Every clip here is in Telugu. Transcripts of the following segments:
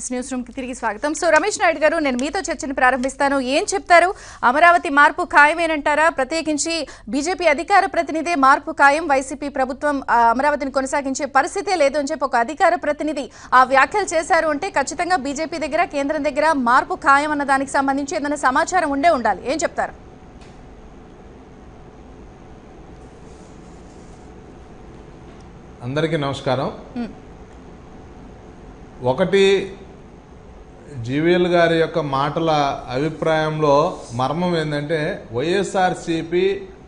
న్యూస్ రూమ్ కి తిరిగి స్వాగతం సో రమేష్ నాయుడు గారు నేను మీతో చర్చను ప్రారంభిస్తాను ఏం చెప్తారు అమరావతి మార్పు ఖాయమేనంటారా ప్రత్యేకించి బీజేపీ అధికార ప్రతినిధే మార్పు ఖాయం వైసీపీ ప్రభుత్వం ఆ, అమరావతిని కొనసాగించే పరిస్థితే లేదు అని చెప్పి ఒక అధికార ప్రతినిధి ఆ వ్యాఖ్యలు చేశారు అంటే ఖచ్చితంగా బీజేపీ దగ్గర కేంద్రం దగ్గర మార్పు ఖాయం అన్న దానికి సంబంధించి ఏదైనా సమాచారం ఉండే ఉండాలి ఏం చెప్తారు అందరికీ నమస్కారం ఒకటి జీవీఎల్ గారి యొక్క మాటల అభిప్రాయంలో మర్మం ఏంటంటే వైఎస్ఆర్సిపి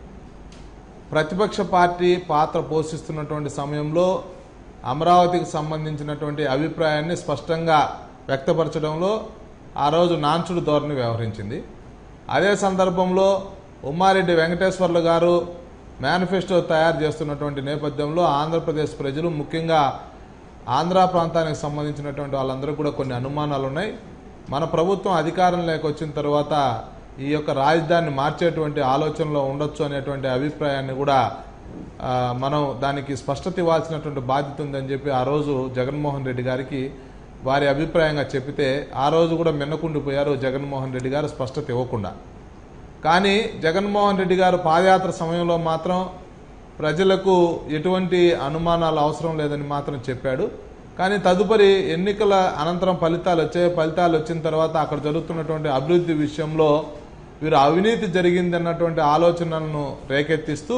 ప్రతిపక్ష పార్టీ పాత్ర పోషిస్తున్నటువంటి సమయంలో అమరావతికి సంబంధించినటువంటి అభిప్రాయాన్ని స్పష్టంగా వ్యక్తపరచడంలో ఆ రోజు నాంచుడు ధోరణి వ్యవహరించింది అదే సందర్భంలో ఉమ్మారెడ్డి వెంకటేశ్వర్లు గారు మేనిఫెస్టో తయారు చేస్తున్నటువంటి నేపథ్యంలో ఆంధ్రప్రదేశ్ ప్రజలు ముఖ్యంగా ఆంధ్ర ప్రాంతానికి సంబంధించినటువంటి వాళ్ళందరూ కూడా కొన్ని అనుమానాలు ఉన్నాయి మన ప్రభుత్వం అధికారంలోకి వచ్చిన తర్వాత ఈ యొక్క రాజధానిని మార్చేటువంటి ఆలోచనలో ఉండొచ్చు అనేటువంటి అభిప్రాయాన్ని కూడా ఆ, మనం దానికి స్పష్టత ఇవ్వాల్సినటువంటి బాధ్యత ఉందని చెప్పి ఆ రోజు జగన్మోహన్ రెడ్డి గారికి వారి అభిప్రాయంగా చెప్పితే ఆ రోజు కూడా మిన్నకుండిపోయారు జగన్మోహన్ రెడ్డి గారు స్పష్టత ఇవ్వకుండా కానీ జగన్మోహన్ రెడ్డి గారు పాదయాత్ర సమయంలో మాత్రం ప్రజలకు ఎటువంటి అనుమానాలు అవసరం లేదని మాత్రం చెప్పాడు కానీ తదుపరి ఎన్నికల అనంతరం ఫలితాలు వచ్చాయి ఫలితాలు వచ్చిన తర్వాత అక్కడ జరుగుతున్నటువంటి అభివృద్ధి విషయంలో వీరు అవినీతి జరిగింది అన్నటువంటి ఆలోచనలను రేకెత్తిస్తూ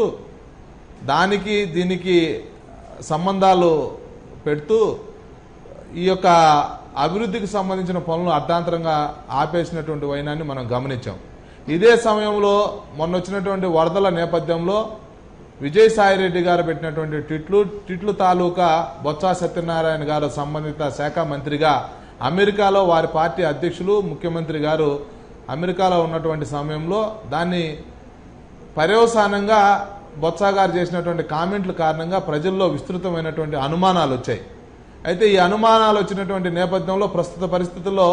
దానికి దీనికి సంబంధాలు పెడుతూ ఈ యొక్క అభివృద్ధికి సంబంధించిన పనులు అర్ధాంతరంగా ఆపేసినటువంటి వైనాన్ని మనం గమనించాం ఇదే సమయంలో మొన్న వచ్చినటువంటి వరదల నేపథ్యంలో విజయసాయిరెడ్డి గారు పెట్టినటువంటి ట్విట్లు ట్విట్లు తాలూకా బొత్స సత్యనారాయణ గారు సంబంధిత శాఖ మంత్రిగా అమెరికాలో వారి పార్టీ అధ్యక్షులు ముఖ్యమంత్రి గారు అమెరికాలో ఉన్నటువంటి సమయంలో దాన్ని పర్యవసానంగా బొత్స గారు చేసినటువంటి కామెంట్ల కారణంగా ప్రజల్లో విస్తృతమైనటువంటి అనుమానాలు వచ్చాయి అయితే ఈ అనుమానాలు వచ్చినటువంటి నేపథ్యంలో ప్రస్తుత పరిస్థితుల్లో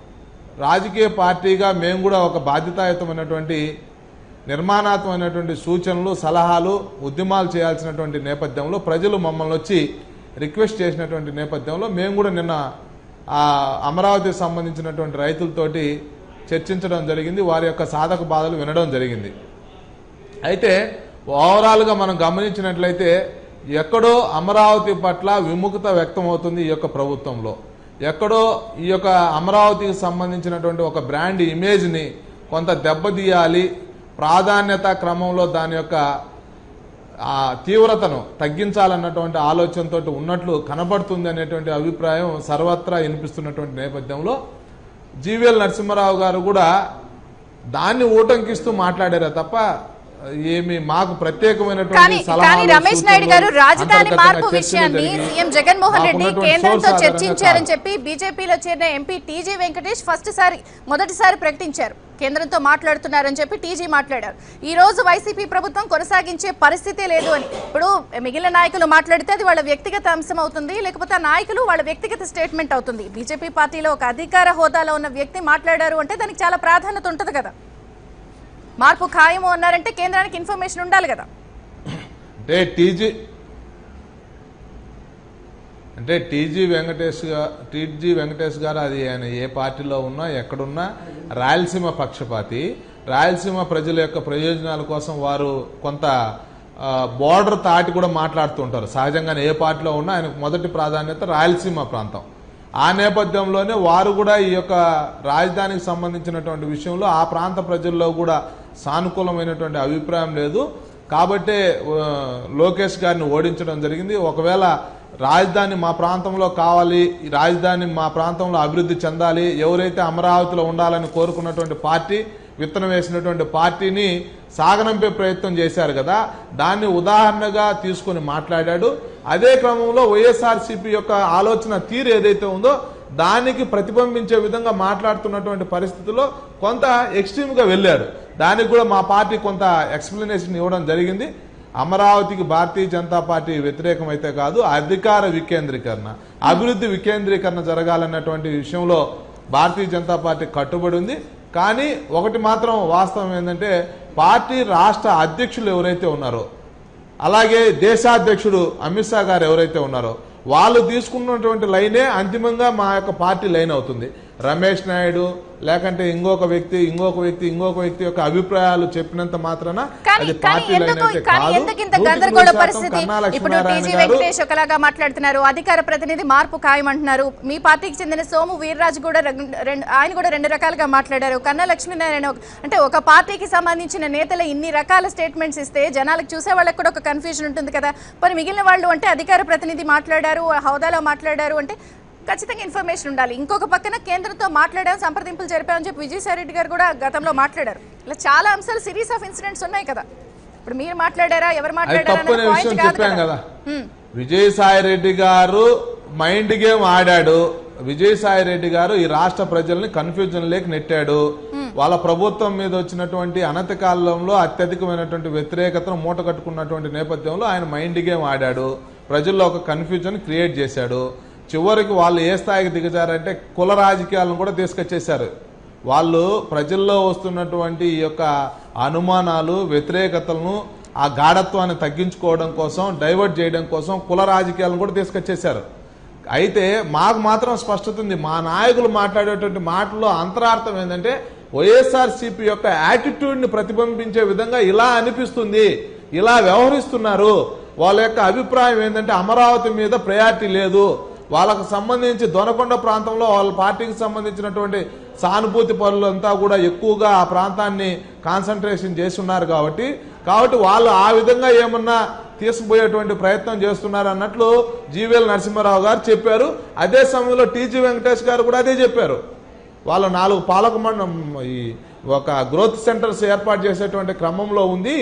రాజకీయ పార్టీగా మేము కూడా ఒక బాధ్యతాయుతమైనటువంటి నిర్మాణాత్మకమైనటువంటి సూచనలు సలహాలు ఉద్యమాలు చేయాల్సినటువంటి నేపథ్యంలో ప్రజలు మమ్మల్ని వచ్చి రిక్వెస్ట్ చేసినటువంటి నేపథ్యంలో మేము కూడా నిన్న ఆ అమరావతికి సంబంధించినటువంటి రైతులతోటి చర్చించడం జరిగింది వారి యొక్క సాధక బాధలు వినడం జరిగింది అయితే ఓవరాల్గా మనం గమనించినట్లయితే ఎక్కడో అమరావతి పట్ల విముఖత వ్యక్తమవుతుంది ఈ యొక్క ప్రభుత్వంలో ఎక్కడో ఈ యొక్క అమరావతికి సంబంధించినటువంటి ఒక బ్రాండ్ ఇమేజ్ని కొంత దెబ్బతీయాలి ప్రాధాన్యత క్రమంలో దాని యొక్క ఆ తీవ్రతను తగ్గించాలన్నటువంటి ఆలోచనతో ఉన్నట్లు కనబడుతుంది అనేటువంటి అభిప్రాయం సర్వత్రా వినిపిస్తున్నటువంటి నేపథ్యంలో జీవీఎల్ నరసింహారావు గారు కూడా దాన్ని ఊటంకిస్తూ మాట్లాడారే తప్ప ఏమి మాకు కానీ ప్రత్యేకమైనటువంటి కానీ సలహాలు, రమేష్ నాయుడు గారు సూచనలు, రాజధాని అంతర్గతంగా మార్పు చర్చలు విషయాన్ని జరిగినాయి. సీఎం జగన్మోహన్ రెడ్డి మాకున్నటువంటి కేంద్రంతో source ఆధారంగా చర్చించారని కాదు. చెప్పి బీజేపీలో చేరిన ఎంపీ టీజీ వెంకటేష్ ఫస్ట్ సారి మొదటిసారి ప్రకటించారు కేంద్రంతో మాట్లాడుతున్నారని చెప్పి టీజీ మాట్లాడారు ఈ రోజు వైసీపీ ప్రభుత్వం కొనసాగించే పరిస్థితే లేదు అని ఇప్పుడు మిగిలిన నాయకులు మాట్లాడితే అది వాళ్ళ వ్యక్తిగత అంశం అవుతుంది లేకపోతే ఆ నాయకులు వాళ్ళ వ్యక్తిగత స్టేట్మెంట్ అవుతుంది బీజేపీ పార్టీలో ఒక అధికార హోదాలో ఉన్న వ్యక్తి మాట్లాడారు అంటే దానికి చాలా ప్రాధాన్యత ఉంటుంది కదా మార్పు ఖాయము అన్నారంటే కేంద్రానికి ఇన్ఫర్మేషన్ ఉండాలి కదా అంటే టీజీ అంటే టీజీ వెంకటేష్ గా- టీజీ వెంకటేష్ గారు అది ఆయన ఏ పార్టీలో ఉన్నా ఎక్కడున్నా రాయలసీమ పక్షపాతి రాయలసీమ ప్రజల యొక్క ప్రయోజనాల కోసం వారు కొంత బోర్డర్ తాటి కూడా మాట్లాడుతుంటారు సహజంగానే ఏ పార్టీలో ఉన్నా ఆయనకు మొదటి ప్రాధాన్యత రాయలసీమ ప్రాంతం ఆ నేపథ్యంలోనే వారు కూడా ఈ యొక్క రాజధానికి సంబంధించినటువంటి విషయంలో ఆ ప్రాంత ప్రజల్లో కూడా సానుకూలమైనటువంటి అభిప్రాయం లేదు కాబట్టే ఆ, లోకేష్ గారిని ఓడించడం జరిగింది ఒకవేళ రాజధాని మా ప్రాంతంలో కావాలి ఈ రాజధాని మా ప్రాంతంలో అభివృద్ధి చెందాలి ఎవరైతే అమరావతిలో ఉండాలని కోరుకున్నటువంటి పార్టీ విత్తనం వేసినటువంటి పార్టీని సాగనంపే ప్రయత్నం చేశారు కదా దాన్ని ఉదాహరణగా తీసుకొని మాట్లాడాడు అదే క్రమంలో వైఎస్ఆర్సీపీ యొక్క ఆలోచన తీరు ఏదైతే ఉందో దానికి ప్రతిబింబించే విధంగా మాట్లాడుతున్నటువంటి పరిస్థితుల్లో కొంత ఎక్స్ట్రీమ్గా వెళ్ళాడు దానికి కూడా మా పార్టీ కొంత ఎక్స్ప్లెనేషన్ ఇవ్వడం జరిగింది అమరావతికి భారతీయ జనతా పార్టీ వ్యతిరేకమైతే కాదు అధికార వికేంద్రీకరణ అభివృద్ధి వికేంద్రీకరణ జరగాలన్నటువంటి విషయంలో భారతీయ జనతా పార్టీ కట్టుబడి ఉంది కానీ ఒకటి మాత్రం వాస్తవం ఏంటంటే పార్టీ రాష్ట్ర అధ్యక్షులు ఎవరైతే ఉన్నారో అలాగే దేశాధ్యక్షుడు అమిత్ షా గారు ఎవరైతే ఉన్నారో వాళ్ళు తీసుకున్నటువంటి లైనే అంతిమంగా మా యొక్క పార్టీ లైన్ అవుతుంది రమేష్ నాయుడు లేకంటే ఇంకొక వ్యక్తి ఇంకొక వ్యక్తి ఇంకొక వ్యక్తి యొక్క అభిప్రాయాలు చెప్పినంత మాత్రాన కానీ అది కానీ పార్టీ లైన్ ఎందుకు అయితే కానీ కాదు. ఎందుకు ఇంత నూటికి గందరగోళ నూరు శాతం పరిస్థితి కన్నా ఇప్పుడు లక్ష్మీనారాయణ టీజీ గారు వెంకటేష్ ఒకలాగా మాట్లాడుతున్నారు అధికార ప్రతినిధి మార్పు ఖాయమంటున్నారు మీ పార్టీకి చెందిన సోము వీర్రాజు కూడా రెండు- రెండు- ఆయన కూడా రెండు రకాలుగా మాట్లాడారు కన్నా లక్ష్మీనారాయణ ఒక- అంటే ఒక పార్టీకి సంబంధించిన నేతలు ఇన్ని రకాల స్టేట్మెంట్స్ ఇస్తే జనాలకు చూసే వాళ్ళకి కూడా ఒక కన్ఫ్యూజన్ ఉంటుంది కదా మరి మిగిలిన వాళ్ళు అంటే అధికార ప్రతినిధి మాట్లాడారు ఆ హోదాలో మాట్లాడారు అంటే ఖచ్చితంగా ఇన్ఫర్మేషన్ ఉండాలి ఇంకొక పక్కన కేంద్రంతో మాట్లాడాం సంప్రదింపులు జరిపామని చెప్పి విజయసాయి రెడ్డి గారు కూడా గతంలో మాట్లాడారు ఇలా చాలా అంశాలు సిరీస్ ఆఫ్ ఇన్సిడెంట్స్ ఉన్నాయి కదా ఇప్పుడు మీరు మాట్లాడారా ఎవరు అది మాట్లాడారా తప్పు అనే అనే విషయం పాయింట్ కాదు చెప్పాం కదా కదా విజయసాయి రెడ్డి గారు మైండ్ గేమ్ ఆడాడు విజయసాయి రెడ్డి గారు ఈ రాష్ట్ర ప్రజల్ని కన్ఫ్యూజన్ లేక నెట్టాడు వాళ్ళ ప్రభుత్వం మీద వచ్చినటువంటి అనతి కాలంలో అత్యధికమైనటువంటి వ్యతిరేకతను మూట కట్టుకున్నటువంటి నేపథ్యంలో ఆయన మైండ్ గేమ్ ఆడాడు ప్రజల్లో ఒక కన్ఫ్యూజన్ క్రియేట్ చేశాడు చివరికి వాళ్ళు ఏ స్థాయికి దిగజారంటే కుల రాజకీయాలను కూడా తీసుకొచ్చేశారు వాళ్ళు ప్రజల్లో వస్తున్నటువంటి ఈ యొక్క అనుమానాలు వ్యతిరేకతలను ఆ గాఢత్వాన్ని తగ్గించుకోవడం కోసం డైవర్ట్ చేయడం కోసం కుల రాజకీయాలను కూడా తీసుకొచ్చేశారు అయితే మాకు మాత్రం స్పష్టత ఉంది మా నాయకులు మాట్లాడేటువంటి మాటల్లో అంతరార్థం ఏంటంటే వైఎస్ఆర్సీపీ యొక్క యాటిట్యూడ్ని ప్రతిబింబించే విధంగా ఇలా అనిపిస్తుంది ఇలా వ్యవహరిస్తున్నారు వాళ్ళ యొక్క అభిప్రాయం ఏంటంటే అమరావతి మీద ప్రయారిటీ లేదు వాళ్ళకు సంబంధించి దొనకొండ ప్రాంతంలో వాళ్ళ పార్టీకి సంబంధించినటువంటి సానుభూతి పనులంతా కూడా ఎక్కువగా ఆ ప్రాంతాన్ని కాన్సన్ట్రేషన్ చేసి ఉన్నారు కాబట్టి కాబట్టి వాళ్ళు ఆ విధంగా ఏమన్నా తీసుకుపోయేటువంటి ప్రయత్నం చేస్తున్నారు అన్నట్లు జీవీఎల్ నరసింహారావు గారు చెప్పారు అదే సమయంలో టీజీ వెంకటేష్ గారు కూడా అదే చెప్పారు వాళ్ళు నాలుగు పాలక మండలం ఈ ఒక గ్రోత్ సెంటర్స్ ఏర్పాటు చేసేటువంటి క్రమంలో ఉంది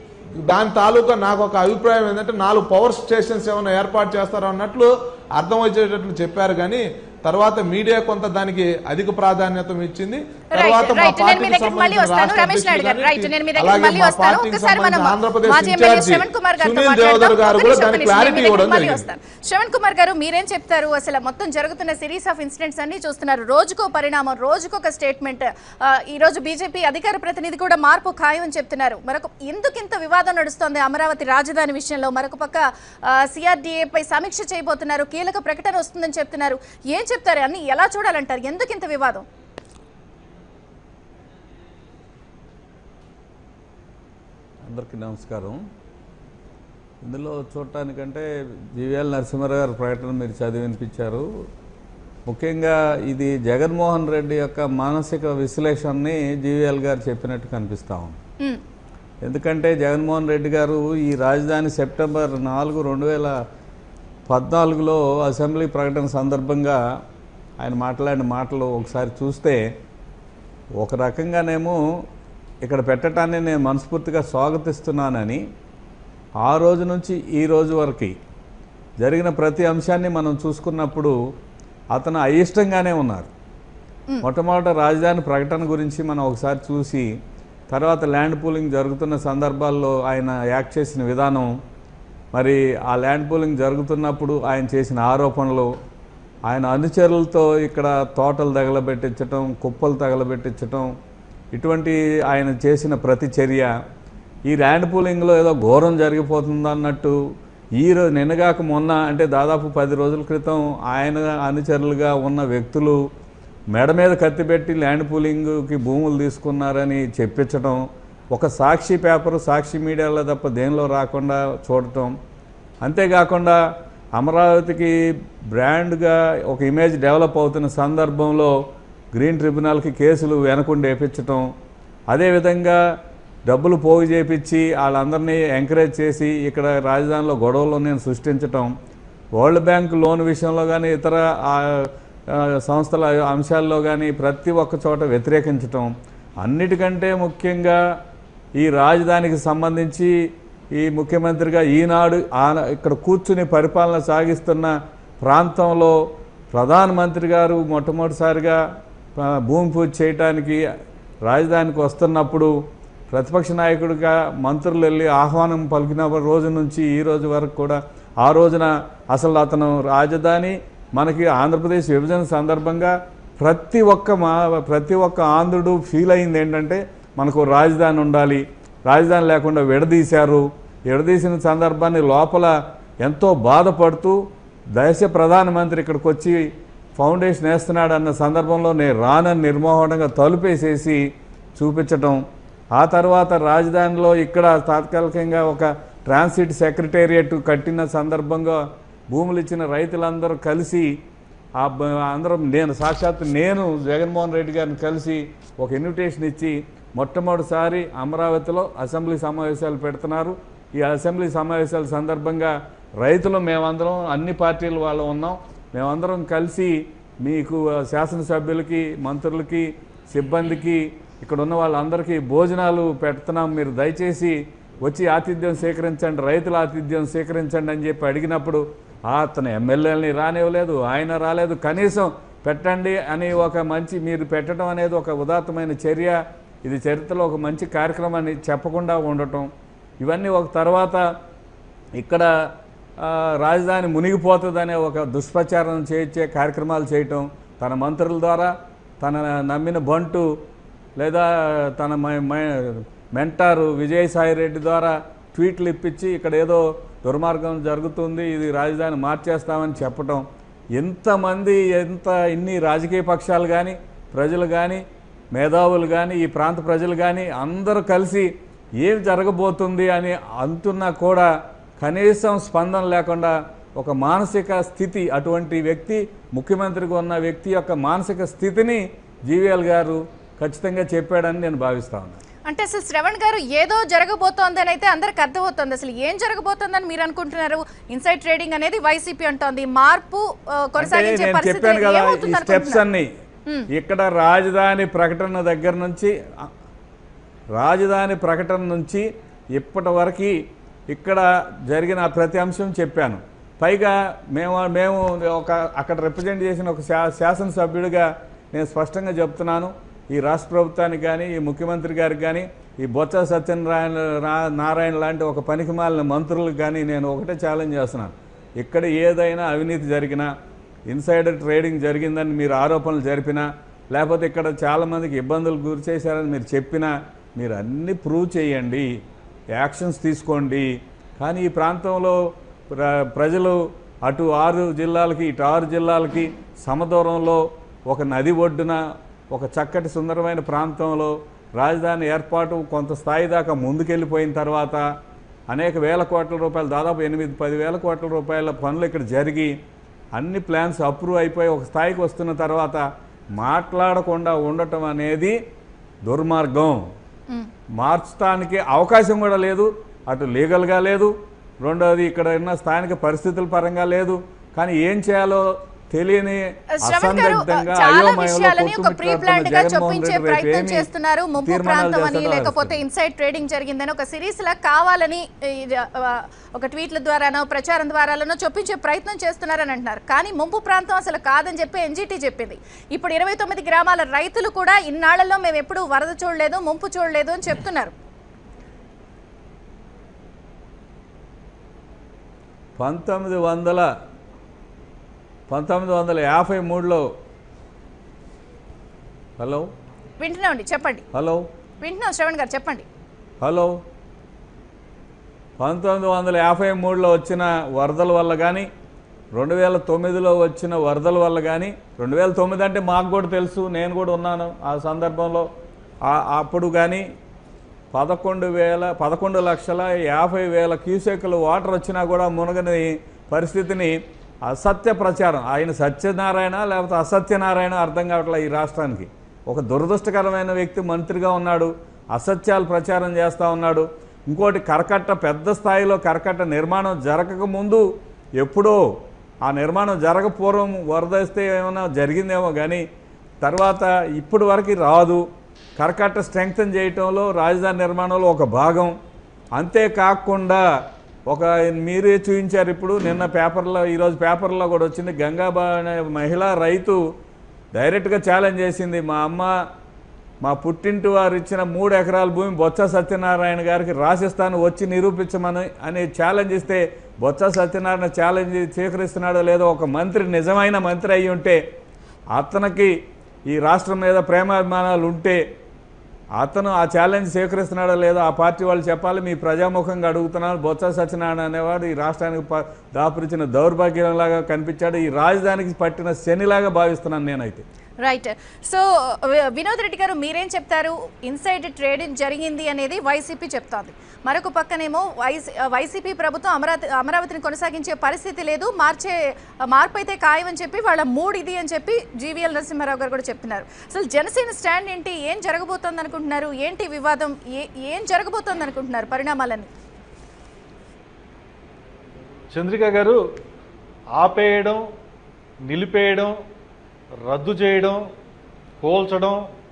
దాని తాలూకా నాకు ఒక అభిప్రాయం ఏంటంటే నాలుగు పవర్ స్టేషన్స్ ఏమైనా ఏర్పాటు చేస్తారో అన్నట్లు అర్థం వచ్చేటట్లు చెప్పారు కానీ తర్వాత మీడియా కొంత దానికి అధిక ప్రాధాన్యత ఇచ్చింది తర్వాత రైట్ మా రైట్ నేను మీ పార్టీకి దగ్గరికి మళ్ళీ సంబంధించిన వస్తాను రాష్ట్ర రమేష్ నాయుడు గారు రైట్ అధ్యక్షులు నేను మీ కానీ, దగ్గరికి అలాగే మళ్ళీ మా వస్తాను పార్టీకి ఒకసారి మనం సంబంధించిన ఆంధ్రప్రదేశ్ మాజీ ఎమ్మెల్యే ఇన్ఛార్జి శ్రవణ్ కుమార్ గారితో సునీల్ మాట్లాడదాం. దేవదర్ గారు ఒక కూడా నిమిషం, దానికి ఒక నిమిషం, క్లారిటీ నేను మీ ఇవ్వడం దగ్గరికి మళ్ళీ జరిగింది వస్తాను శ్రవణ్ కుమార్ గారు మీరేం చెప్తారు అసలు మొత్తం జరుగుతున్న సిరీస్ ఆఫ్ ఇన్సిడెంట్స్ అన్ని చూస్తున్నారు రోజుకో పరిణామం రోజుకొక స్టేట్మెంట్ ఈ రోజు బీజేపీ అధికార ప్రతినిధి కూడా మార్పు ఖాయం అని చెప్తున్నారు మరొక ఎందుకు ఇంత వివాదం నడుస్తోంది అమరావతి రాజధాని విషయంలో మరొక పక్క సిఆర్డీఏ పై సమీక్ష చేయబోతున్నారు కీలక ప్రకటన వస్తుందని చెప్తున్నారు ఏం చెప్తారు అన్ని ఎలా చూడాలంటారు ఎందుకు ఇంత వివాదం అందరికీ నమస్కారం ఇందులో చూడటానికంటే జీవీఎల్ నరసింహారావు గారి ప్రకటన మీరు చదివి వినిపించారు ముఖ్యంగా ఇది జగన్మోహన్ రెడ్డి యొక్క మానసిక విశ్లేషణని జీవీఎల్ గారు చెప్పినట్టు కనిపిస్తా ఉంది ఉమ్, ఎందుకంటే జగన్మోహన్ రెడ్డి గారు ఈ రాజధాని సెప్టెంబర్ నాలుగు రెండు వేల పద్నాలుగులో అసెంబ్లీ ప్రకటన సందర్భంగా ఆయన మాట్లాడిన మాటలు ఒకసారి చూస్తే ఒక రకంగానేమో ఇక్కడ పెట్టడాన్ని నేను మనస్ఫూర్తిగా స్వాగతిస్తున్నానని ఆ రోజు నుంచి ఈ రోజు వరకు జరిగిన ప్రతి అంశాన్ని మనం చూసుకున్నప్పుడు అతను అయిష్టంగానే ఉన్నారు మొట్టమొదట రాజధాని ప్రకటన గురించి మనం ఒకసారి చూసి తర్వాత ల్యాండ్ పూలింగ్ జరుగుతున్న సందర్భాల్లో ఆయన యాక్ట్ చేసిన విధానం మరి ఆ ల్యాండ్ పూలింగ్ జరుగుతున్నప్పుడు ఆయన చేసిన ఆరోపణలు ఆయన అనుచరులతో ఇక్కడ తోటలు తగలబెట్టించటం కుప్పలు తగలబెట్టించటం ఇటువంటి ఆయన చేసిన ప్రతి చర్య ఈ ల్యాండ్ పూలింగ్లో ఏదో ఘోరం జరిగిపోతుంది అన్నట్టు ఈ రోజు నిన్నగాక మొన్న అంటే దాదాపు పది రోజుల క్రితం ఆయన అనుచరులుగా ఉన్న వ్యక్తులు మెడ మీద కత్తిపెట్టి ల్యాండ్ పూలింగ్కి భూములు తీసుకున్నారని చెప్పించడం ఒక సాక్షి పేపర్ సాక్షి మీడియాలో తప్ప దేనిలో రాకుండా చూడటం అంతేకాకుండా అమరావతికి బ్రాండ్గా ఒక ఇమేజ్ డెవలప్ అవుతున్న సందర్భంలో గ్రీన్ ట్రిబ్యునల్కి కేసులు వెనకుండా వేపించటం అదేవిధంగా డబ్బులు పోగు చేపించి వాళ్ళందరినీ ఎంకరేజ్ చేసి ఇక్కడ రాజధానిలో గొడవలు నేను సృష్టించటం వరల్డ్ బ్యాంక్ లోన్ విషయంలో కానీ ఇతర ఆ, ఆ, సంస్థల అంశాల్లో కానీ ప్రతి ఒక్క చోట వ్యతిరేకించటం అన్నిటికంటే ముఖ్యంగా ఈ రాజధానికి సంబంధించి ఈ ముఖ్యమంత్రిగా ఈనాడు ఆన ఇక్కడ కూర్చుని పరిపాలన సాగిస్తున్న ప్రాంతంలో ప్రధానమంత్రి గారు మొట్టమొదటిసారిగా ఆ, భూమి పూజ చేయటానికి రాజధానికి వస్తున్నప్పుడు ప్రతిపక్ష నాయకుడిగా మంత్రులు వెళ్ళి ఆహ్వానం పలికిన రోజు నుంచి ఈ రోజు వరకు కూడా ఆ రోజున అసలు అతను రాజధాని మనకి ఆంధ్రప్రదేశ్ విభజన సందర్భంగా ప్రతి ఒక్క మా ప్రతి ఒక్క ఆంధ్రుడు ఫీల్ అయింది ఏంటంటే మనకు రాజధాని ఉండాలి రాజధాని లేకుండా విడదీశారు విడదీసిన సందర్భాన్ని లోపల ఎంతో బాధపడుతూ దేశ ప్రధానమంత్రి ఇక్కడికి వచ్చి ఫౌండేషన్ వేస్తున్నాడు అన్న సందర్భంలో నేను రానని నిర్మోహంగా తలుపేసేసి చూపించటం ఆ తర్వాత రాజధానిలో ఇక్కడ తాత్కాలికంగా ఒక ట్రాన్సిట్ సెక్రటేరియట్ కట్టిన సందర్భంగా భూములు ఇచ్చిన రైతులందరూ కలిసి ఆ బ- అందరం నేను సాక్షాత్ నేను జగన్మోహన్ రెడ్డి గారిని కలిసి ఒక ఇన్విటేషన్ ఇచ్చి మొట్టమొదటిసారి అమరావతిలో అసెంబ్లీ సమావేశాలు పెడుతున్నారు ఈ అసెంబ్లీ సమావేశాల సందర్భంగా రైతులు మేమందరం అన్ని పార్టీల వాళ్ళు ఉన్నాం మేమందరం కలిసి మీకు ఆ, శాసనసభ్యులకి మంత్రులకి సిబ్బందికి ఇక్కడ ఉన్న వాళ్ళందరికీ భోజనాలు పెడుతున్నాం మీరు దయచేసి వచ్చి ఆతిథ్యం స్వీకరించండి రైతుల ఆతిథ్యం స్వీకరించండి అని చెప్పి అడిగినప్పుడు ఆ, అతను ఎమ్మెల్యేలని రానివ్వలేదు ఆయన రాలేదు కనీసం పెట్టండి అని ఒక మంచి మీరు పెట్టడం అనేది ఒక ఉదాత్తమైన చర్య ఇది చరిత్రలో ఒక మంచి కార్యక్రమాన్ని చెప్పకుండా ఉండటం ఇవన్నీ ఒక తర్వాత ఇక్కడ ఆ, రాజధాని మునిగిపోతుందనే ఒక దుష్ప్రచారం చేయించే కార్యక్రమాలు చేయటం తన మంత్రుల ద్వారా తన నమ్మిన బంటు లేదా తన మ- మ- మెంటారు విజయసాయి రెడ్డి ద్వారా ట్వీట్లు ఇప్పించి ఇక్కడ ఏదో దుర్మార్గం జరుగుతుంది ఇది రాజధాని మార్చేస్తామని చెప్పటం ఎంతమంది ఎంత ఇన్ని రాజకీయ పక్షాలు కానీ ప్రజలు కానీ మేధావులు కానీ ఈ ప్రాంత ప్రజలు కానీ అందరూ కలిసి ఏం జరగబోతుంది అని అంటున్నా కూడా కనీసం స్పందన లేకుండా ఒక మానసిక స్థితి అటువంటి వ్యక్తి ముఖ్యమంత్రిగా ఉన్న వ్యక్తి యొక్క మానసిక స్థితిని జీవీఎల్ గారు ఖచ్చితంగా చెప్పాడని నేను భావిస్తా ఉన్నాను అంటే అసలు శ్రవణ్ గారు ఏదో జరగబోతోందని అయితే అందరికి అర్థమవుతోంది అసలు ఏం జరగబోతోందని మీరు అనుకుంటున్నారు ఇన్సైడ్ ట్రేడింగ్ అనేది వైసీపీ అంటోంది మార్పు ఆ, అంటే కొనసాగించే నేను పరిస్థితి చెప్పాను కదా ఈ ఏమవుతుంది స్టెప్స్ అనుకుంటున్నారు? అన్ని ఇక్కడ రాజధాని ప్రకటన దగ్గర నుంచి ఆ, రాజధాని ప్రకటన నుంచి ఇప్పటి వరకు ఇక్కడ జరిగిన ప్రతి అంశం చెప్పాను పైగా మేము మేము ఒక అక్కడ రిప్రజెంట్ చేసిన ఒక శా శాసనసభ్యుడిగా నేను స్పష్టంగా చెప్తున్నాను ఈ రాష్ట్ర ప్రభుత్వానికి కానీ ఈ ముఖ్యమంత్రి గారికి కానీ ఈ బొత్స సత్యనారాయణ రా- నారాయణ లాంటి ఒక పనికిమాలిన మంత్రులకు కానీ నేను ఒకటే ఛాలెంజ్ చేస్తున్నాను ఇక్కడ ఏదైనా అవినీతి జరిగినా ఇన్సైడర్ ట్రేడింగ్ జరిగిందని మీరు ఆరోపణలు జరిపినా లేకపోతే ఇక్కడ చాలామందికి ఇబ్బందులు గురి చేశారని మీరు చెప్పినా మీరు అన్ని ప్రూవ్ చేయండి యాక్షన్స్ తీసుకోండి కానీ ఈ ప్రాంతంలో ప్ర ప్రజలు అటు ఆరు జిల్లాలకి ఇటు ఆరు జిల్లాలకి సమదూరంలో ఒక నది ఒడ్డున ఒక చక్కటి సుందరమైన ప్రాంతంలో రాజధాని ఏర్పాటు కొంత స్థాయి దాకా ముందుకెళ్ళిపోయిన తర్వాత అనేక వేల కోట్ల రూపాయలు దాదాపు ఎనిమిది పదివేల కోట్ల రూపాయల పనులు ఇక్కడ జరిగి అన్ని ప్లాన్స్ అప్రూవ్ అయిపోయి ఒక స్థాయికి వస్తున్న తర్వాత మాట్లాడకుండా ఉండటం అనేది దుర్మార్గం మార్చడానికి అవకాశం కూడా లేదు అటు లీగల్గా లేదు రెండోది ఇక్కడ ఉన్న స్థానిక పరిస్థితుల పరంగా లేదు కానీ ఏం చేయాలో తెలియని శ్రవణ్ గారు అసందిగ్ధంగా చాలా అయోమయంలో విషయాలని ఒక ప్రీ కొట్టుమిట్టాడుతున్న ప్లాన్డ్ గా జగన్మోహన్ చొప్పించే రెడ్డి రేపు ప్రయత్నం ఏమి చేస్తున్నారు ముంపు తీర్మానాలు ప్రాంతం అని చేస్తాడో లేకపోతే ఆలోచిస్తాం. ఇన్సైడ్ ట్రేడింగ్ జరిగిందని ఒక సిరీస్ లా కావాలని ఈ, ఆ, ఒక ట్వీట్ల ద్వారానో ప్రచారం ద్వారానో చొప్పించే ప్రయత్నం చేస్తున్నారని అంటున్నారు కానీ ముంపు ప్రాంతం అసలు కాదని చెప్పి ఎన్జిటి చెప్పింది ఇప్పుడు ఇరవై తొమ్మిది గ్రామాల రైతులు కూడా ఇన్నాళ్లలో మేము ఎప్పుడు వరద చూడలేదు ముంపు చూడలేదు అని చెప్తున్నారు పంతొమ్మిది వందల పంతొమ్మిది వందల యాభై మూడులో హలో వింటున్నామండి చెప్పండి హలో వింటున్నాం శ్రవణ్ గారు చెప్పండి హలో పంతొమ్మిది వందల యాభై మూడులో వచ్చిన వరదల వల్ల కానీ రెండు వేల తొమ్మిదిలో వచ్చిన వరదల వల్ల కానీ రెండు వేల తొమ్మిది అంటే మాకు కూడా తెలుసు నేను కూడా ఉన్నాను ఆ సందర్భంలో ఆ- అప్పుడు కానీ పదకొండు వేల పదకొండు లక్షల యాభై వేల క్యూసెక్లు వాటర్ వచ్చినా కూడా మునగని పరిస్థితిని అసత్య ప్రచారం ఆయన సత్యనారాయణ లేకపోతే అసత్యనారాయణ అర్థం కావట్లే ఈ రాష్ట్రానికి ఒక దురదృష్టకరమైన వ్యక్తి మంత్రిగా ఉన్నాడు అసత్యాలు ప్రచారం చేస్తూ ఉన్నాడు ఇంకోటి కరకట్ట పెద్ద స్థాయిలో కరకట్ట నిర్మాణం జరగక ముందు ఎప్పుడో ఆ నిర్మాణం జరగపూర్వం వరద వస్తే ఏమైనా జరిగిందేమో కానీ తర్వాత ఇప్పటి వరకు రాదు కరకట్ట స్ట్రెంగ్తన్ చేయటంలో రాజధాని నిర్మాణంలో ఒక భాగం అంతేకాకుండా ఒక మీరే చూపించారు ఇప్పుడు నిన్న పేపర్లో ఈరోజు పేపర్లో కూడా వచ్చింది గంగాబా అనే మహిళా రైతు డైరెక్ట్గా ఛాలెంజ్ చేసింది మా అమ్మ మా పుట్టింటి వారు ఇచ్చిన మూడు ఎకరాల భూమి బొత్స సత్యనారాయణ గారికి రాసిస్తాను వచ్చి నిరూపించమని అని ఛాలెంజ్ ఇస్తే బొత్స సత్యనారాయణ ఛాలెంజ్ స్వీకరిస్తున్నాడో లేదో ఒక మంత్రి నిజమైన మంత్రి అయి ఉంటే అతనికి ఈ రాష్ట్రం మీద ప్రేమాభిమానాలు ఉంటే అతను ఆ ఛాలెంజ్ స్వీకరిస్తున్నాడో లేదో ఆ పార్టీ వాళ్ళు చెప్పాలి మీ ప్రజాముఖంగా అడుగుతున్నారు బొత్స సత్యనారాయణ అనేవాడు ఈ రాష్ట్రానికి ప- దాపురిచిన దౌర్భాగ్యంలాగా కనిపించాడు ఈ రాజధానికి పట్టిన శనిలాగా భావిస్తున్నాను నేనైతే రైట్ సో వి- వినోద్ రెడ్డి గారు మీరేం చెప్తారు ఇన్సైడ్ ట్రేడింగ్ జరిగింది అనేది వైసీపీ చెప్తోంది మరొక పక్కనేమో వైసీ వైసీపీ ప్రభుత్వం అమరావతి అమరావతిని కొనసాగించే పరిస్థితి లేదు మార్చే మార్పు అయితే ఖాయం అని చెప్పి వాళ్ళ మూడ్ ఇది అని చెప్పి జీవీఎల్ నరసింహారావు గారు కూడా చెప్తున్నారు అసలు జనసేన స్టాండ్ ఏంటి ఏం జరగబోతోంది అనుకుంటున్నారు ఏంటి వివాదం ఏ ఏం జరగబోతోంది అనుకుంటున్నారు పరిణామాలన్నీ చంద్రిక గారు ఆపేయడం నిలిపేయడం రద్దు చేయడం కోల్చడం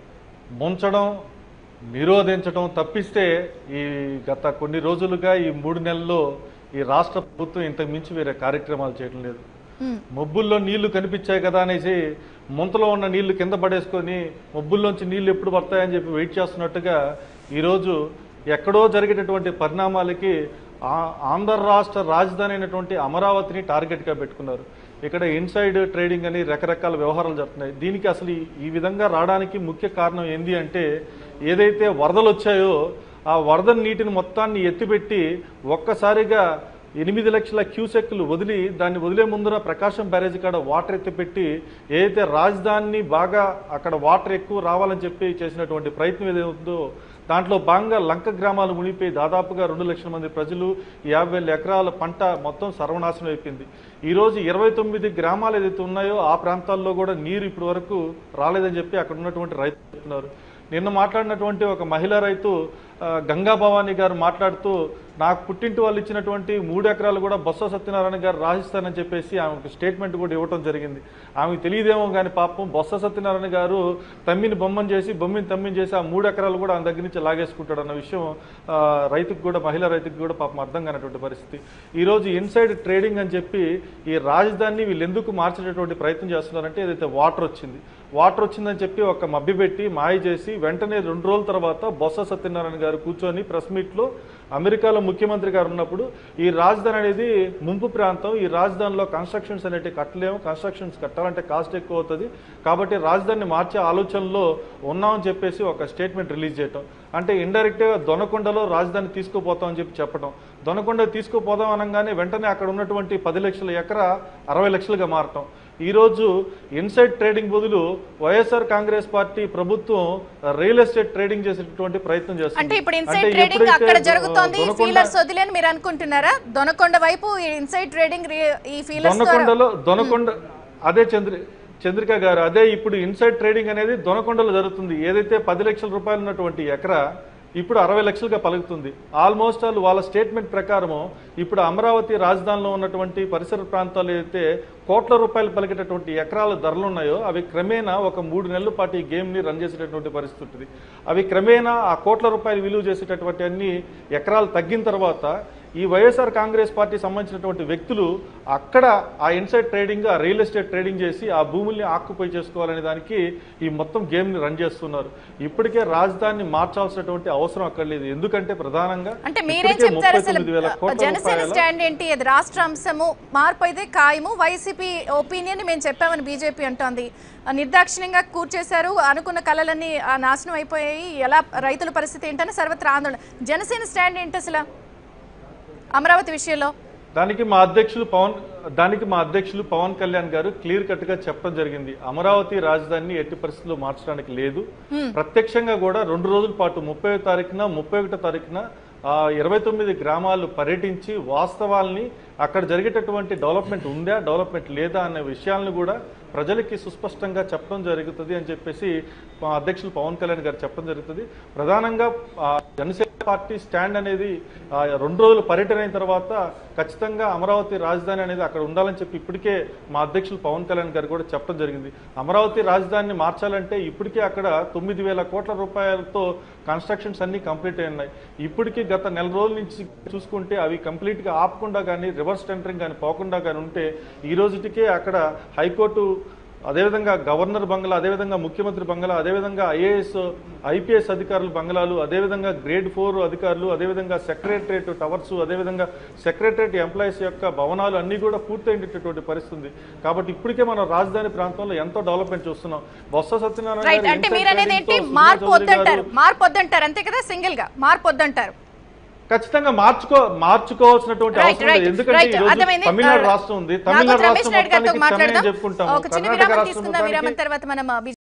ముంచడం నిరోధించడం తప్పిస్తే ఈ గత కొన్ని రోజులుగా ఈ మూడు నెలల్లో ఈ రాష్ట్ర ప్రభుత్వం ఇంతకు మించి వేరే కార్యక్రమాలు చేయడం లేదు మ్మ్. మబ్బుల్లో నీళ్లు కనిపించాయి కదా అనేసి ముంతలో ఉన్న నీళ్లు కింద పడేసుకొని మబ్బుల్లోంచి నీళ్లు ఎప్పుడు పడతాయని చెప్పి వెయిట్ చేస్తున్నట్టుగా ఈరోజు ఎక్కడో జరిగేటటువంటి పరిణామాలకి ఆ- ఆంధ్ర రాష్ట్ర రాజధాని అయినటువంటి అమరావతిని టార్గెట్గా పెట్టుకున్నారు ఇక్కడ ఇన్సైడ్ ట్రేడింగ్ అని రకరకాల వ్యవహారాలు జరుగుతున్నాయి దీనికి అసలు ఈ- ఈ విధంగా రావడానికి ముఖ్య కారణం ఏంది అంటే ఏదైతే వరదలు వచ్చాయో ఆ వరద నీటిని మొత్తాన్ని ఎత్తిపెట్టి ఒక్కసారిగా ఎనిమిది లక్షల క్యూసెక్లు వదిలి దాన్ని వదిలే ముందున ప్రకాశం బ్యారేజ్ కాడ వాటర్ ఎత్తిపెట్టి ఏదైతే రాజధానిని బాగా అక్కడ వాటర్ ఎక్కువ రావాలని చెప్పి చేసినటువంటి ప్రయత్నం ఏదైతే ఉందో దాంట్లో భాగంగా లంక గ్రామాలు మునిగిపోయి దాదాపుగా రెండు లక్షల మంది ప్రజలు యాభై వేల ఎకరాల పంట మొత్తం సర్వనాశనం అయిపోయింది ఈరోజు ఇరవై తొమ్మిది గ్రామాలు ఏదైతే ఉన్నాయో ఆ ప్రాంతాల్లో కూడా నీరు ఇప్పటి వరకు రాలేదని చెప్పి అక్కడ ఉన్నటువంటి రైతులు చెప్తున్నారు నిన్న మాట్లాడినటువంటి ఒక మహిళా రైతు ఆ, గంగా భవానీ గారు మాట్లాడుతూ నాకు పుట్టింటి వాళ్ళు ఇచ్చినటువంటి మూడు ఎకరాలు కూడా బొత్స సత్యనారాయణ గారు రాసిస్తానని చెప్పేసి ఆమెకు స్టేట్మెంట్ కూడా ఇవ్వడం జరిగింది ఆమెకు తెలియదేమో కానీ పాపం బొత్స సత్యనారాయణ గారు తమ్మిని బొమ్మని చేసి బొమ్మిని తమ్మిని చేసి ఆ మూడు ఎకరాలు కూడా ఆమె దగ్గర నుంచి లాగేసుకుంటాడు అన్న విషయం ఆ, రైతుకు కూడా మహిళా రైతుకు కూడా పాపం అర్థం కానటువంటి పరిస్థితి ఈరోజు ఇన్సైడ్ ట్రేడింగ్ అని చెప్పి ఈ రాజధానిని వీళ్ళు ఎందుకు మార్చేటటువంటి ప్రయత్నం చేస్తున్నారంటే ఏదైతే వాటర్ వచ్చింది వాటర్ వచ్చిందని చెప్పి ఒక మభ్యపెట్టి మాయ చేసి వెంటనే రెండు రోజుల తర్వాత బొత్స సత్యనారాయణ గారు కూర్చొని ప్రెస్ మీట్లో అమెరికాలో ముఖ్యమంత్రి గారు ఉన్నప్పుడు ఈ రాజధాని అనేది ముంపు ప్రాంతం ఈ రాజధానిలో కన్స్ట్రక్షన్స్ అనేవి కట్టలేము కన్స్ట్రక్షన్స్ కట్టాలంటే కాస్ట్ ఎక్కువ అవుతుంది కాబట్టి రాజధానిని మార్చే ఆలోచనలో ఉన్నామని చెప్పేసి ఒక స్టేట్మెంట్ రిలీజ్ చేయటం అంటే ఇండైరెక్ట్గా దొనకొండలో రాజధాని తీసుకుపోతామని చెప్పి చెప్పడం దొనకొండ తీసుకుపోదాం అనగానే వెంటనే అక్కడ ఉన్నటువంటి పది లక్షల ఎకరా అరవై లక్షలుగా మారటం ఈరోజు ఇన్సైడ్ ట్రేడింగ్ బదులు వైఎస్ఆర్ కాంగ్రెస్ పార్టీ ప్రభుత్వం రియల్ ఎస్టేట్ ట్రేడింగ్ చేసేటటువంటి ప్రయత్నం చేస్తుంది అంటే ఇప్పుడు అంటే ఇన్సైడ్ ట్రేడింగ్ ఎప్పుడైతే అక్కడ జరుగుతోంది దొనకొండ- ఫీలర్స్ వదిలే అని మీరు అనుకుంటున్నారా దొనకొండ వైపు ఈ ఇన్సైడ్ ట్రేడింగ్ రి- ఈ ఫీలర్స్ ద్వారా దొనకొండలో దొనకొండ అదే చంద్రి చంద్రిక గారు అదే ఇప్పుడు ఇన్సైడ్ ట్రేడింగ్ అనేది దొనకొండలో జరుగుతుంది ఏదైతే పది లక్షల రూపాయలు ఉన్నటువంటి ఎకరా ఇప్పుడు అరవై లక్షలుగా పలుకుతుంది ఆల్మోస్ట్ ఆల్ వాళ్ళ స్టేట్మెంట్ ప్రకారము ఇప్పుడు అమరావతి రాజధానిలో ఉన్నటువంటి పరిసర ప్రాంతాలు ఏదైతే కోట్ల రూపాయలు పలికేటటువంటి ఎకరాల ధరలు ఉన్నాయో అవి క్రమేణా ఒక మూడు నెలల పాటు ఈ గేమ్ని రన్ చేసేటటువంటి పరిస్థితి ఉంటుంది అవి క్రమేణా ఆ కోట్ల రూపాయలు విలువ చేసేటటువంటి అన్ని ఎకరాలు తగ్గిన తర్వాత ఈ వైఎస్ఆర్ కాంగ్రెస్ పార్టీ సంబంధించినటువంటి వ్యక్తులు అక్కడ ఆ ఇన్సైడ్ ట్రేడింగ్ ఆ రియల్ ఎస్టేట్ ట్రేడింగ్ చేసి ఆ భూముల్ని ఆక్యుపై చేసుకోవాలనే దానికి ఈ మొత్తం గేమ్ని రన్ చేస్తున్నారు ఇప్పటికే రాజధానిని మార్చాల్సినటువంటి అవసరం అక్కడ లేదు ఎందుకంటే ప్రధానంగా అంటే మీరేం ఇప్పటికే చెప్తారు అసలు 39,000 కోట్ల జనసేన రూపాయల స్టాండ్ ఏంటి అది రాష్ట్ర అంశము మార్పు అయితే ఖాయము వైసీపీ ఒపీనియన్ మేము చెప్పామని బీజేపీ అంటోంది ఆ, నిర్దాక్షిణ్యంగా కూర్చేశారు అనుకున్న కళలన్నీ ఆ, నాశనం అయిపోయాయి ఎలా రైతుల పరిస్థితి ఏంటని సర్వత్రా ఆందోళన జనసేన స్టాండ్ ఏంటి అసలు అమరావతి విషయంలో దానికి మా అధ్యక్షులు పవన్ దానికి మా అధ్యక్షులు పవన్ కళ్యాణ్ గారు క్లియర్ కట్ గా చెప్పడం జరిగింది అమరావతి రాజధానిని ఎట్టి పరిస్థితుల్లో మార్చడానికి లేదు ప్రత్యక్షంగా కూడా రెండు రోజుల పాటు ముప్పై తారీఖున ముప్పై ఒకటో తారీఖున ఆ, ఇరవై తొమ్మిది గ్రామాలు పర్యటించి వాస్తవాల్ని అక్కడ జరిగేటటువంటి డెవలప్మెంట్ ఉందా డెవలప్మెంట్ లేదా అనే విషయాలను కూడా ప్రజలకి సుస్పష్టంగా చెప్పడం జరుగుతుంది అని చెప్పేసి మా అధ్యక్షులు పవన్ కళ్యాణ్ గారు చెప్పడం జరుగుతుంది ప్రధానంగా ఆ, జనసేన పార్టీ స్టాండ్ అనేది ఆ, రెండు రోజులు పర్యటన అయిన తర్వాత ఖచ్చితంగా అమరావతి రాజధాని అనేది అక్కడ ఉండాలని చెప్పి ఇప్పటికే మా అధ్యక్షులు పవన్ కళ్యాణ్ గారు కూడా చెప్పడం జరిగింది అమరావతి రాజధానిని మార్చాలంటే ఇప్పటికే అక్కడ తొమ్మిది వేల కోట్ల రూపాయలతో కన్స్ట్రక్షన్స్ అన్ని కంప్లీట్ అయి ఉన్నాయి ఇప్పటికీ గత నెల రోజుల నుంచి చూసుకుంటే అవి కంప్లీట్గా ఆపకుండా కానీ రివర్స్ టెండరింగ్ కానీ పోకుండా కానీ ఉంటే ఈ రోజుటికే అక్కడ హైకోర్టు అదేవిధంగా గవర్నర్ బంగ్లా అదేవిధంగా ముఖ్యమంత్రి బంగ్లా అదేవిధంగా ఐఏఎస్ ఐపీఎస్ అధికారుల బంగ్లాలు అదేవిధంగా గ్రేడ్ ఫోర్ అధికారులు అదేవిధంగా సెక్రటరేట్ టవర్స్ అదేవిధంగా సెక్రటరేట్ ఎంప్లాయీస్ యొక్క భవనాలు అన్నీ కూడా పూర్తయినటువంటి పరిస్థితి ఉంది కాబట్టి ఇప్పటికే మనం రాజధాని ప్రాంతంలో ఎంతో డెవలప్మెంట్ చూస్తున్నాం బొత్స సత్యనారాయణ రైట్ గారు అంటే instant మీరు అనేది training తో ఏంటి సుజనా మార్పు చౌదరి గారు వద్దంటారు మార్పు వద్దంటారు అంతే కదా సింగిల్ గా మార్పు వద్దంటారు ఖచ్చితంగా మార్చుకో మార్చుకోవాల్సినటువంటి Right, అవసరం right, లేదు ఎందుకంటే right. ఈ రోజు అర్థమైంది. తమిళనాడు Uh, రాష్ట్రం ఉంది నాగోత్ తమిళనాడు రమేష్ రాష్ట్రం నాయుడు గారితో మొత్తానికి చెన్నై మాట్లాడదాం అని చెప్పుకుంటాము ఒక చిన్న కర్ణాటక విరామం రాష్ట్రం తీసుకుందాం మొత్తానికి విరామం తర్వాత మనం